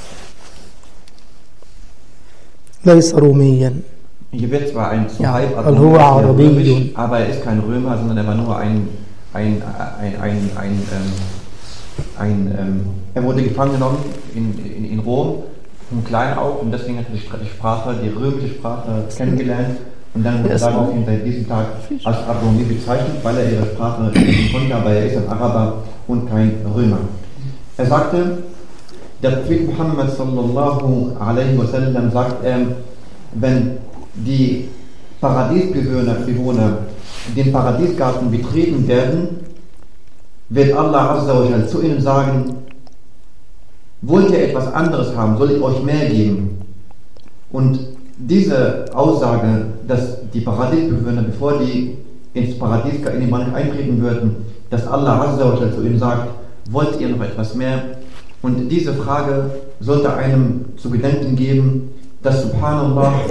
ليس روميا hier wird zwar ein Suhaib Ja, al-Rumi al-Huwa als Arabiyyun. römisch, aber er ist kein Römer, sondern er war nur ein, ein, ein, ein, ein, ähm, ein ähm, er wurde gefangen genommen in, in, in Rom, von klein auf und deswegen hat er die Spr- die Sprache, die römische Sprache kennengelernt und dann wurde Er ist daraufhin seit diesem Tag als Arabi bezeichnet, weil er ihre Sprache sprechen konnte, aber er ist ein Araber und kein Römer. Er sagte, der Prophet Muhammad sallallahu alaihi wasallam sagt, ähm, wenn die Paradiesbewohner Bewohner den Paradiesgarten betreten werden, wird Allah Azza wa Jal zu ihnen sagen, wollt ihr etwas anderes haben, soll ich euch mehr geben? Und diese Aussage, dass die Paradiesbewohner, bevor die ins Paradies in den Paradies eintreten würden, dass Allah Azza wa Jal zu ihnen sagt, wollt ihr noch etwas mehr? Und diese Frage sollte einem zu gedenken geben, dass Subhanallah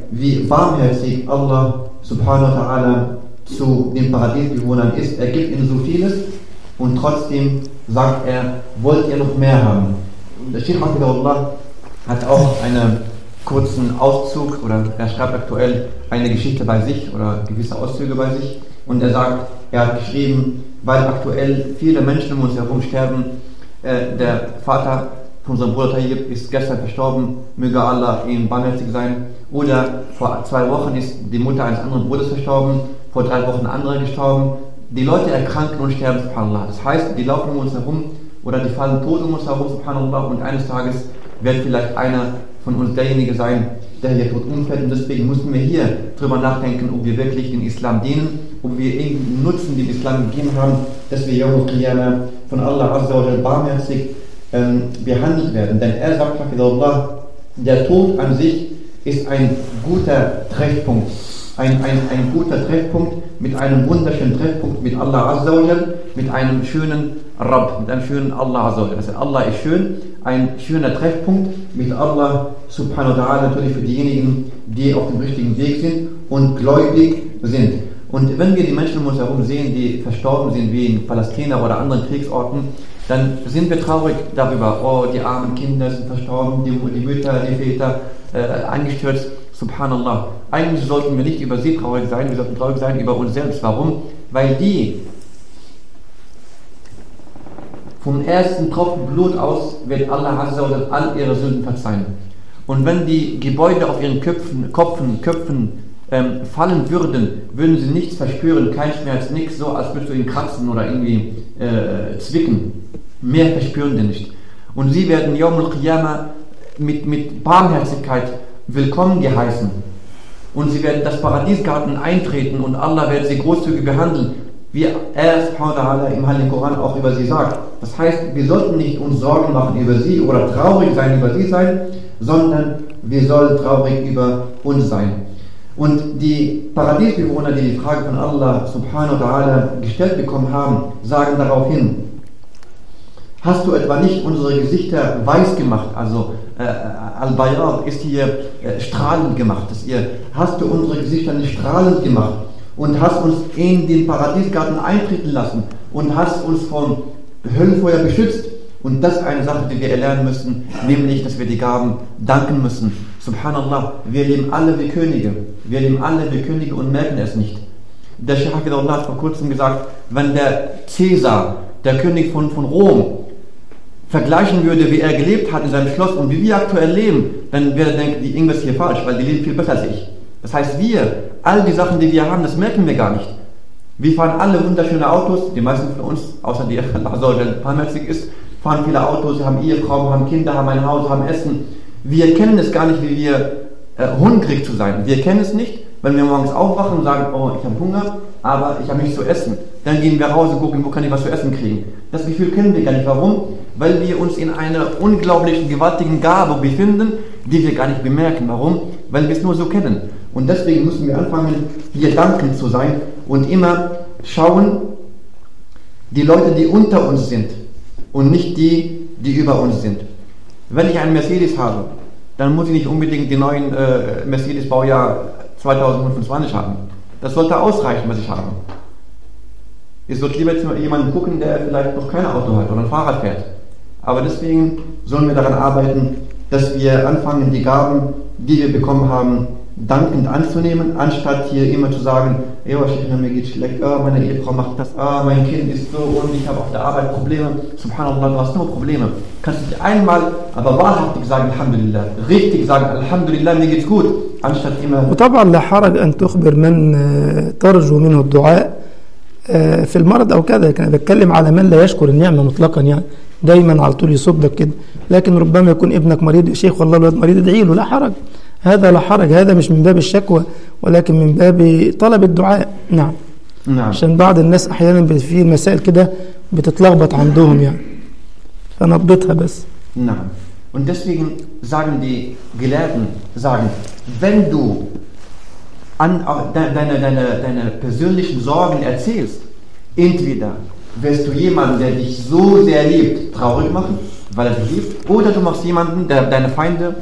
wie barmherzig Allah subhanahu wa ta'ala zu den Paradiesbewohnern ist. Er gibt ihnen so vieles und trotzdem sagt er, wollt ihr noch mehr haben? Der Sheikh Allah hat auch einen kurzen Auszug oder er schreibt aktuell eine Geschichte bei sich oder gewisse Auszüge bei sich und er sagt, er hat geschrieben, weil aktuell viele Menschen um uns herum sterben. Äh, der Vater von unserem Bruder Tayyip ist gestern verstorben, möge Allah ihm barmherzig sein. Oder vor zwei Wochen ist die Mutter eines anderen Bruders verstorben, vor drei Wochen ein anderer gestorben. Die Leute erkranken und sterben, subhanallah. Das heißt, die laufen um uns herum oder die fallen tot um uns herum, subhanallah, und eines Tages wird vielleicht einer von uns derjenige sein, der hier tot umfällt. Und deswegen müssen wir hier drüber nachdenken, ob wir wirklich den Islam dienen, ob wir irgendeinen Nutzen den Islam gegeben haben, dass wir Yawm Qiyamah von Allah Azza wa barmherzig ähm, behandelt werden. Denn er sagt, Allah, der Tod an sich ist ein guter Treffpunkt. Ein, ein, ein guter Treffpunkt mit einem wunderschönen Treffpunkt mit Allah Azza wa mit einem schönen Rabb, mit einem schönen Allah Azza wa Also Allah ist schön, ein schöner Treffpunkt mit Allah subhanahu wa ta'ala natürlich für diejenigen, die auf dem richtigen Weg sind und gläubig sind. Und wenn wir die Menschen um uns herum sehen, die verstorben sind, wie in Palästina oder anderen Kriegsorten, dann sind wir traurig darüber. Oh, die armen Kinder sind verstorben, die, die Mütter, die Väter äh, eingestürzt. Subhanallah. Eigentlich sollten wir nicht über sie traurig sein, wir sollten traurig sein über uns selbst. Warum? Weil die vom ersten Tropfen Blut aus wird Allah Azza all ihre Sünden verzeihen. Und wenn die Gebäude auf ihren Köpfen, Kopfen, Köpfen ähm, fallen würden, würden sie nichts verspüren, kein Schmerz, nichts, so als würdest du ihn kratzen oder irgendwie äh, zwicken. Mehr verspüren die nicht. Und sie werden Yom al-Qiyamah mit, mit Barmherzigkeit willkommen geheißen. Und sie werden das Paradiesgarten eintreten und Allah wird sie großzügig behandeln wie er im Heiligen Koran auch über sie sagt. Das heißt, wir sollten nicht uns Sorgen machen über sie oder traurig sein über sie sein, sondern wir sollen traurig über uns sein. Und die Paradiesbewohner, die die Frage von Allah subhanahu wa ta'ala gestellt bekommen haben, sagen daraufhin, hast du etwa nicht unsere Gesichter weiß gemacht, also äh, Al-Bayar ist hier äh, strahlend gemacht, dass ihr, hast du unsere Gesichter nicht strahlend gemacht? und hast uns in den Paradiesgarten eintreten lassen und hast uns vom Höllenfeuer beschützt. Und das ist eine Sache, die wir erlernen müssen, nämlich, dass wir die Gaben danken müssen. Subhanallah, wir leben alle wie Könige. Wir leben alle wie Könige und merken es nicht. Der Sheikh Allah hat vor kurzem gesagt, wenn der Cäsar, der König von, von Rom, vergleichen würde, wie er gelebt hat in seinem Schloss und wie wir aktuell leben, dann würde er denken, die irgendwas hier falsch, weil die leben viel besser als ich. Das heißt, wir, all die Sachen, die wir haben, das merken wir gar nicht. Wir fahren alle wunderschöne Autos, die meisten von uns, außer die Allah barmherzig ist, fahren viele Autos, haben Ehefrauen, haben Kinder, haben ein Haus, haben Essen. Wir kennen es gar nicht, wie wir äh, hungrig zu sein. Wir kennen es nicht, wenn wir morgens aufwachen und sagen, oh, ich habe Hunger, aber ich habe nichts zu essen. Dann gehen wir raus und gucken, wo kann ich was zu essen kriegen. Das Gefühl kennen wir gar nicht. Warum? Weil wir uns in einer unglaublichen, gewaltigen Gabe befinden, die wir gar nicht bemerken. Warum? Weil wir es nur so kennen. Und deswegen müssen wir anfangen, hier dankend zu sein und immer schauen, die Leute, die unter uns sind und nicht die, die über uns sind. Wenn ich einen Mercedes habe, dann muss ich nicht unbedingt den neuen äh, Mercedes-Baujahr 2025 haben. Das sollte ausreichen, was ich habe. Ich sollte lieber zu jemanden gucken, der vielleicht noch kein Auto hat oder ein Fahrrad fährt. Aber deswegen sollen wir daran arbeiten, dass wir anfangen, die Gaben, die wir bekommen haben, dankend anzunehmen, anstatt hier immer zu sagen, ja, mir geht schlecht, oh, meine Ehefrau macht das, oh, mein Kind ist so und ich habe auf der Arbeit Probleme. Subhanallah, du hast nur Probleme. Kannst du nicht einmal, aber wahrhaftig sagen, Alhamdulillah, richtig sagen, Alhamdulillah, mir geht's gut, anstatt immer... وطبعا لا حرج أن تخبر من ترجو منه الدعاء في المرض أو كذا كان بتكلم على من لا يشكر النعمة مطلقا يعني دايما على طول يصدك كده لكن ربما يكون ابنك مريض شيخ والله الولد مريض ادعي له لا حرج هذا لا حرج هذا مش من باب الشكوى ولكن من باب طلب الدعاء نعم نعم عشان بعض الناس احيانا في مسائل كده بتتلخبط عندهم يعني فنضبطها بس نعم Und deswegen sagen die Gelehrten, sagen, wenn du an deine, deine, deine persönlichen Sorgen erzählst, entweder wirst du jemanden, der dich so sehr liebt, traurig machen, weil er dich liebt, oder du machst jemanden, der deine Feinde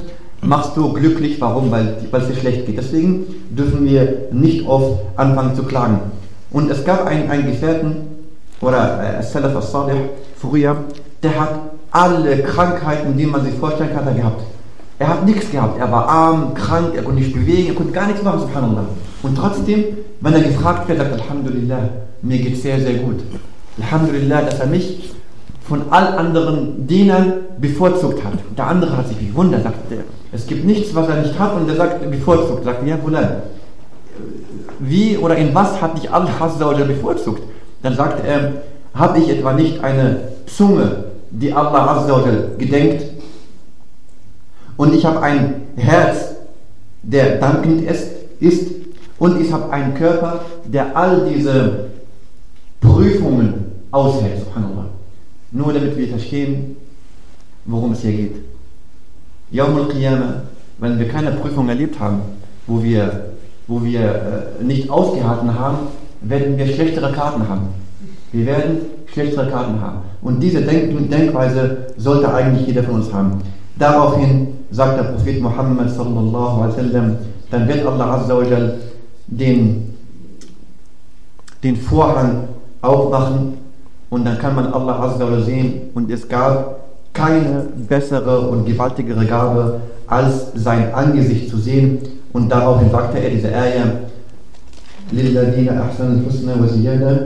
machst du glücklich. Warum? Weil, weil es dir schlecht geht. Deswegen dürfen wir nicht oft anfangen zu klagen. Und es gab einen, einen Gefährten, oder äh, Salaf al-Salih, früher, der hat alle Krankheiten, die man sich vorstellen kann, er gehabt. Er hat nichts gehabt. Er war arm, krank, er konnte nicht bewegen, er konnte gar nichts machen, subhanallah. Und trotzdem, wenn er gefragt wird, sagt Alhamdulillah, mir geht es sehr, sehr gut. Alhamdulillah, dass er mich von all anderen Dienern bevorzugt hat. Der andere hat sich gewundert, sagt er, es gibt nichts, was er nicht hat und er sagt, bevorzugt. Sagt ja, Fulan, wie oder in was hat dich Allah bevorzugt? Dann sagt er, habe ich etwa nicht eine Zunge, die Allah gedenkt? Und ich habe ein Herz, der dankend ist, ist und ich habe einen Körper, der all diese Prüfungen aushält, subhanallah. Nur damit wir verstehen, worum es hier geht. Yawm al-Qiyamah, wenn wir keine Prüfung erlebt haben, wo wir, wo wir äh, nicht ausgehalten haben, werden wir schlechtere Karten haben. Wir werden schlechtere Karten haben. Und diese Denk Denkweise sollte eigentlich jeder von uns haben. Daraufhin sagt der Prophet Muhammad sallallahu alaihi wasallam, dann wird Allah azza wa jal den, den Vorhang aufmachen und dann kann man Allah Azza wa sehen und es gab keine bessere und gewaltigere Gabe, als sein Angesicht zu sehen. Und daraufhin sagte er diese Ayah, Lilladina ahsan husna wa ziyada,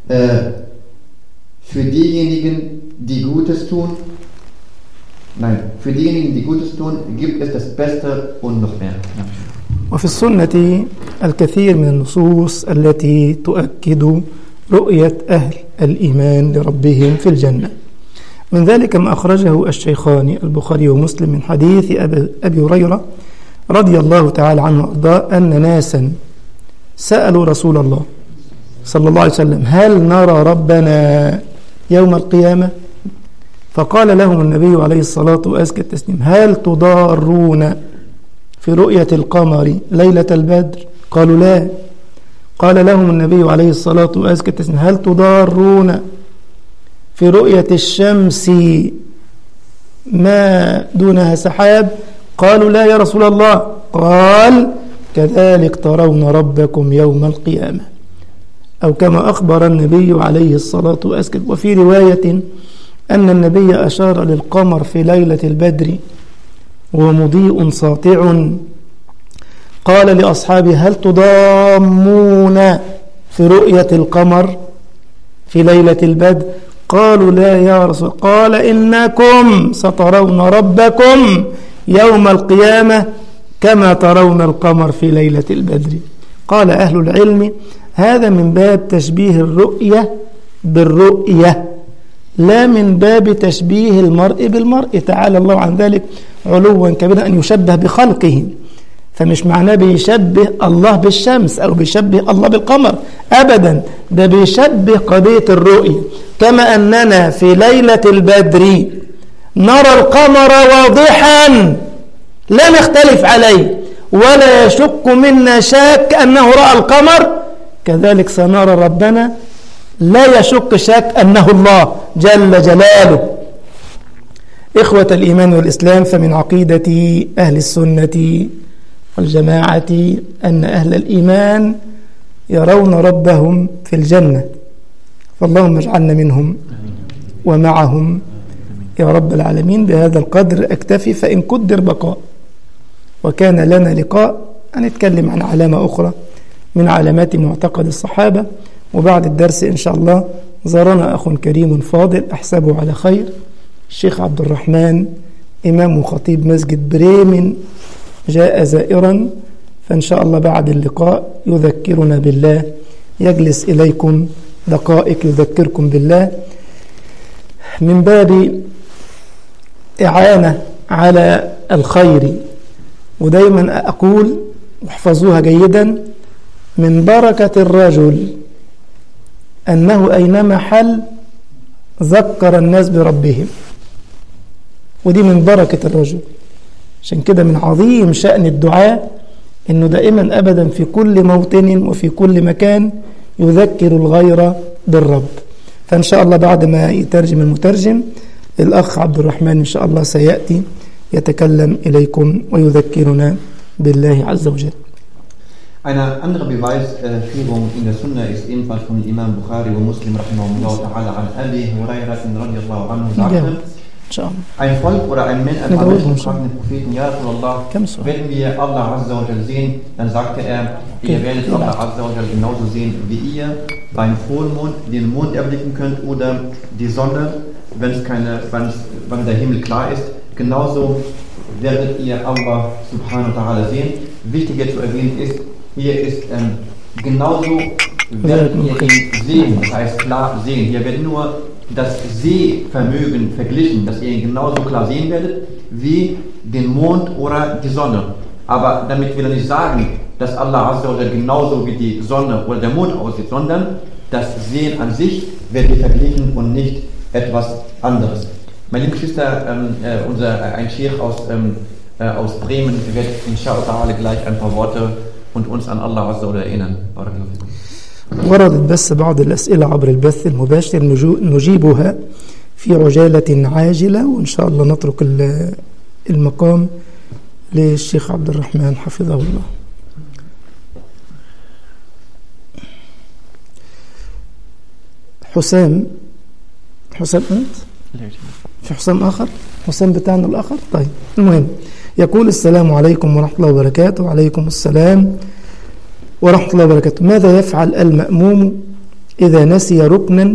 für diejenigen, die Gutes tun, nein, für diejenigen, die Gutes tun, gibt es das Beste und noch mehr. وفي السنة الكثير من النصوص التي تؤكد رؤية أهل الإيمان لربهم في الجنة من ذلك ما أخرجه الشيخان البخاري ومسلم من حديث أبي هريرة رضي الله تعالى عنه وأرضاه أن ناسا سألوا رسول الله صلى الله عليه وسلم هل نرى ربنا يوم القيامة فقال لهم النبي عليه الصلاة وأزكى التسليم هل تضارون في رؤية القمر ليلة البدر قالوا لا قال لهم النبي عليه الصلاة وأزكى التسليم هل تضارون في رؤية الشمس ما دونها سحاب قالوا لا يا رسول الله قال كذلك ترون ربكم يوم القيامة أو كما أخبر النبي عليه الصلاة والسلام وفي رواية أن النبي أشار للقمر في ليلة البدر ومضيء ساطع قال لأصحابه هل تضامون في رؤية القمر في ليلة البدر قالوا لا يا رسول قال إنكم سترون ربكم يوم القيامة كما ترون القمر في ليلة البدر قال أهل العلم هذا من باب تشبيه الرؤية بالرؤية لا من باب تشبيه المرء بالمرء تعالى الله عن ذلك علوا كبيرا أن يشبه بخلقه فمش معناه بيشبه الله بالشمس أو بيشبه الله بالقمر أبدا ده بيشبه قضية الرؤية كما أننا في ليلة البدر نرى القمر واضحا لا نختلف عليه ولا يشك منا شاك أنه رأى القمر كذلك سنرى ربنا لا يشك شك أنه الله جل جلاله إخوة الإيمان والإسلام فمن عقيدة أهل السنة والجماعة أن أهل الإيمان يرون ربهم في الجنة فاللهم اجعلنا منهم ومعهم يا رب العالمين بهذا القدر أكتفي فإن قدر بقاء وكان لنا لقاء هنتكلم عن علامة أخرى من علامات معتقد الصحابة وبعد الدرس إن شاء الله زارنا أخ كريم فاضل أحسبه على خير الشيخ عبد الرحمن إمام وخطيب مسجد بريمن جاء زائرا فإن شاء الله بعد اللقاء يذكرنا بالله يجلس إليكم دقائق يذكركم بالله من باب إعانة على الخير ودايما أقول واحفظوها جيدا من بركة الرجل أنه أينما حل ذكر الناس بربهم ودي من بركة الرجل عشان كده من عظيم شأن الدعاء أنه دائما أبدا في كل موطن وفي كل مكان يذكر الغير بالرب فإن شاء الله بعد ما يترجم المترجم الأخ عبد الرحمن إن شاء الله سيأتي يتكلم إليكم ويذكرنا بالله عز وجل Eine andere Beweisführung in der Sunna ist ebenfalls von Imam Bukhari und Muslim rahimahullah ta'ala an Abi Hurairah radiallahu anhu sagte, إن شاء الله ein Volk oder ein Mensch, ein Ja, paar da Menschen oben schon. fragten den Propheten, Ja Rasulallah, Kam so. wenn wir Allah Azza wa Jal sehen, dann sagte er, ihr Okay. werdet Allah Azza wa Jal genauso sehen, wie ihr beim Vollmond den Mond erblicken könnt oder die Sonne, wenn es keine, wenn, es, wenn der Himmel klar ist, genauso werdet ihr Allah subhanahu wa ta'ala sehen. Wichtig jetzt zu erwähnen ist, hier ist ähm, genauso werdet ihr Okay. ihn sehen, das heißt klar sehen. Hier wird nur das Sehvermögen verglichen, dass ihr ihn genauso klar sehen werdet wie den Mond oder die Sonne. Aber damit will er nicht sagen, dass Allah Azza wa Jalla genauso wie die Sonne oder der Mond aussieht, sondern das Sehen an sich wird hier verglichen und nicht etwas anderes. Meine lieben Geschwister, ähm, äh, unser, ein Sheikh aus, ähm, äh, aus Bremen wird inshallah gleich ein paar Worte und uns an Allah Azza wa Jalla erinnern. Barakallahu fikum. وردت بس بعض الأسئلة عبر البث المباشر نجو- نجيبها في عجالة عاجلة وإن شاء الله نترك ال- المقام للشيخ عبد الرحمن حفظه الله حسام حسام أنت؟ في حسام آخر حسام بتاعنا الآخر طيب المهم يقول السلام عليكم ورحمة الله وبركاته وعليكم السلام ورحمة الله وبركاته ماذا يفعل المأموم إذا نسي ركنا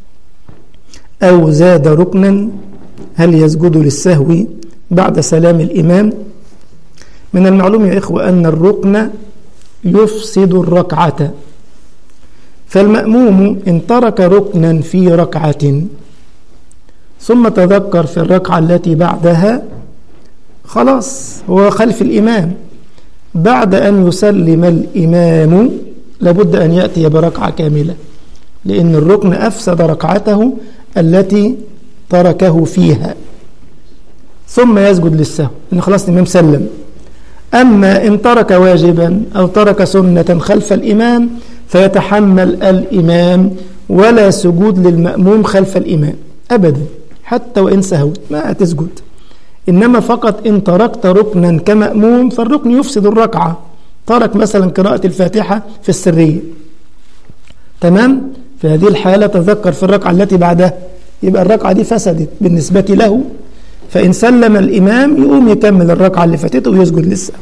أو زاد ركنا هل يسجد للسهو بعد سلام الإمام من المعلوم يا إخوة أن الركن يفسد الركعة فالمأموم إن ترك ركنا في ركعة ثم تذكر في الركعة التي بعدها خلاص هو خلف الإمام بعد أن يسلم الإمام لابد أن يأتي بركعة كاملة لأن الركن أفسد ركعته التي تركه فيها ثم يسجد للسهو إن خلاص الإمام سلم أما إن ترك واجبا أو ترك سنة خلف الإمام فيتحمل الإمام ولا سجود للمأموم خلف الإمام أبدا حتى وإن سهوت ما تسجد إنما فقط إن تركت ركنا كمأموم فالركن يفسد الركعة ترك مثلا قراءة الفاتحة في السرية تمام في هذه الحالة تذكر في الركعة التي بعدها يبقى الركعة دي فسدت بالنسبة له فإن سلم الإمام يقوم يكمل الركعة اللي فاتته ويسجد لسه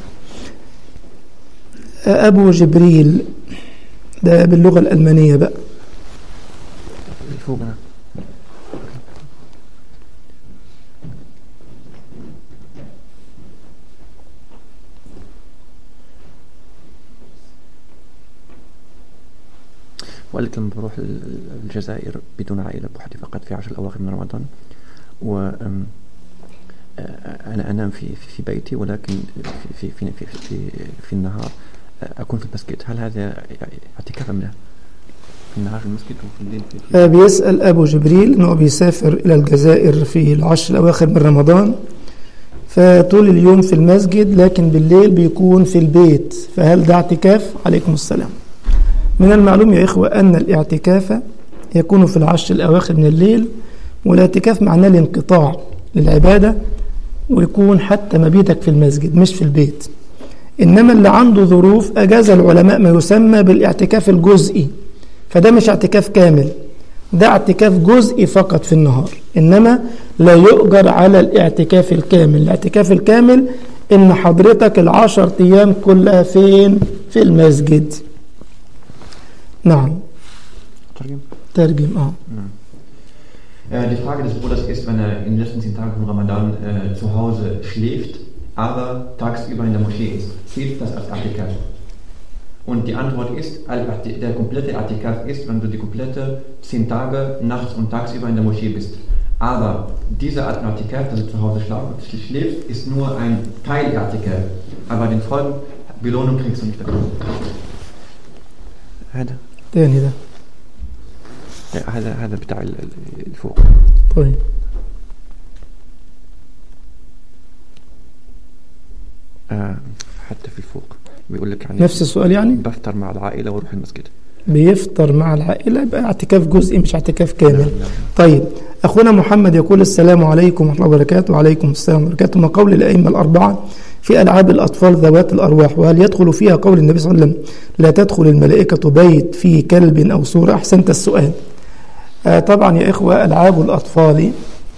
أبو جبريل ده باللغة الألمانية بقى فوق وقال لك لما بروح الجزائر بدون عائلة بوحدي فقط في عشر الأواخر من رمضان و أم، آه، أنا أنام في في في بيتي ولكن في في في في, في, في النهار آه، أكون في المسجد هل هذا اعتكاف أم لا؟ في النهار في المسجد وفي الليل في, في آه، بيسأل أبو جبريل أنه بيسافر إلى الجزائر في العشر الأواخر من رمضان فطول اليوم في المسجد لكن بالليل بيكون في البيت فهل ده اعتكاف؟ عليكم السلام من المعلوم يا إخوة أن الاعتكاف يكون في العشر الأواخر من الليل والاعتكاف معناه الانقطاع للعبادة ويكون حتى مبيتك في المسجد مش في البيت إنما اللي عنده ظروف أجاز العلماء ما يسمى بالاعتكاف الجزئي فده مش اعتكاف كامل ده اعتكاف جزئي فقط في النهار إنما لا يؤجر على الاعتكاف الكامل الاعتكاف الكامل إن حضرتك العشر أيام كلها فين في المسجد نعم ترجم ترجم اه Äh, die Frage des Bruders ist, wenn er in den letzten zehn Tagen von Ramadan äh, zu Hause schläft, aber tagsüber in der Moschee ist. Zählt das als Atikaf? Und die Antwort ist, Al-Ati- der komplette Atikaf ist, wenn du die komplette zehn Tage nachts und tagsüber in der Moschee bist. Aber dieser Art Atikaf, dass du zu Hause schlaf- schläfst, ist nur ein Teil der Atikaf. Aber den vollen Belohnung kriegst du nicht dafür. هذا تاني ده هذا هذا بتاع ال- ال- الفوق طيب آه حتى في الفوق بيقول لك يعني نفس السؤال يعني بفطر مع العائلة واروح المسجد بيفطر مع العائلة يبقى اعتكاف جزئي مش اعتكاف كامل نعم. طيب أخونا محمد يقول السلام عليكم ورحمة الله وبركاته وعليكم السلام وبركاته ما قول الأئمة الأربعة في ألعاب الأطفال ذوات الأرواح وهل يدخل فيها قول النبي صلى الله عليه وسلم لا تدخل الملائكة بيت فيه كلب أو صورة أحسنت السؤال آه طبعا يا إخوة ألعاب الأطفال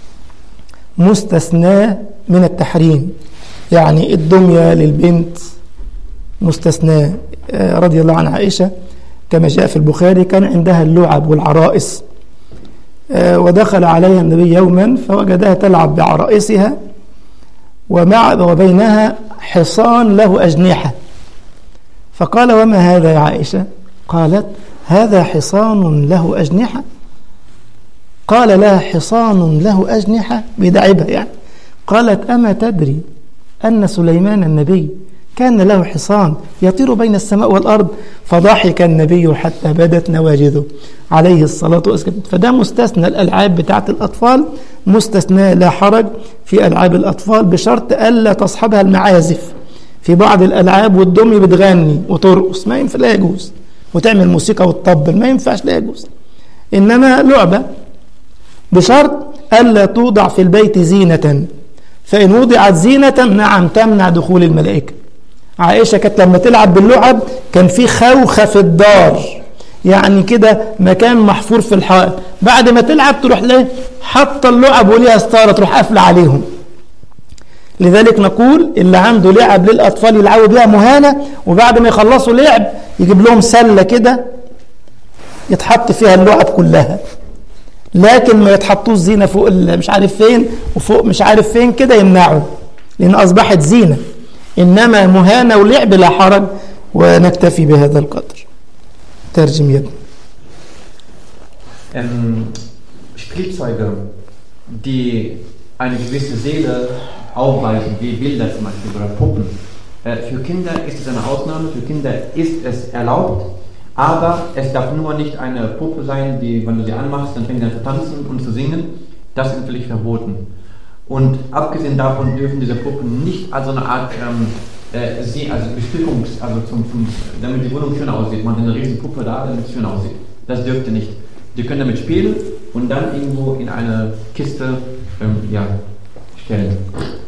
مستثناة من التحريم يعني الدمية للبنت مستثناة آه رضي الله عن عائشة كما جاء في البخاري كان عندها اللعب والعرائس آه ودخل عليها النبي يوما فوجدها تلعب بعرائسها ومع وبينها حصان له أجنحة فقال وما هذا يا عائشة قالت هذا حصان له أجنحة قال لها حصان له أجنحة بدعبها يعني قالت أما تدري أن سليمان النبي كان له حصان يطير بين السماء والأرض فضحك النبي حتى بدت نواجذه عليه الصلاة والسلام فده مستثنى الألعاب بتاعت الأطفال مستثنى لا حرج في ألعاب الأطفال بشرط ألا تصحبها المعازف في بعض الألعاب والدمي بتغني وترقص ما ينفع لا يجوز وتعمل موسيقى وتطبل ما ينفعش لا يجوز إنما لعبة بشرط ألا توضع في البيت زينة فإن وضعت زينة نعم تمنع دخول الملائكة عائشة كانت لما تلعب باللعب كان في خوخة في الدار يعني كده مكان محفور في الحائط بعد ما تلعب تروح ليه حط اللعب وليها ستارة تروح قافلة عليهم لذلك نقول اللي عنده لعب للأطفال يلعبوا بيها مهانة وبعد ما يخلصوا لعب يجيب لهم سلة كده يتحط فيها اللعب كلها لكن ما يتحطوش زينة فوق مش عارف فين وفوق مش عارف فين كده يمنعوا لأن أصبحت زينة إنما مهانة ولعب لا حرج ونكتفي بهذا القدر ترجم يا ابني Ähm, Spielzeuge, die eine gewisse Seele aufweisen, wie Bilder zum Beispiel oder Puppen. Äh, für Kinder ist es eine Ausnahme, für Kinder ist es erlaubt, aber es darf nur nicht eine Puppe sein, die, wenn du sie anmachst, dann fängt sie an zu tanzen und zu singen. Das ist natürlich verboten. Und abgesehen davon dürfen diese Puppen nicht als so eine Art ähm, äh, sie, also Bestückungs-, also zum, zum, damit die Wohnung schön aussieht. Man hat eine riesen Puppe da, damit es schön aussieht. Das dürfte nicht. Die können damit spielen und dann irgendwo in eine Kiste ähm, ja, stellen.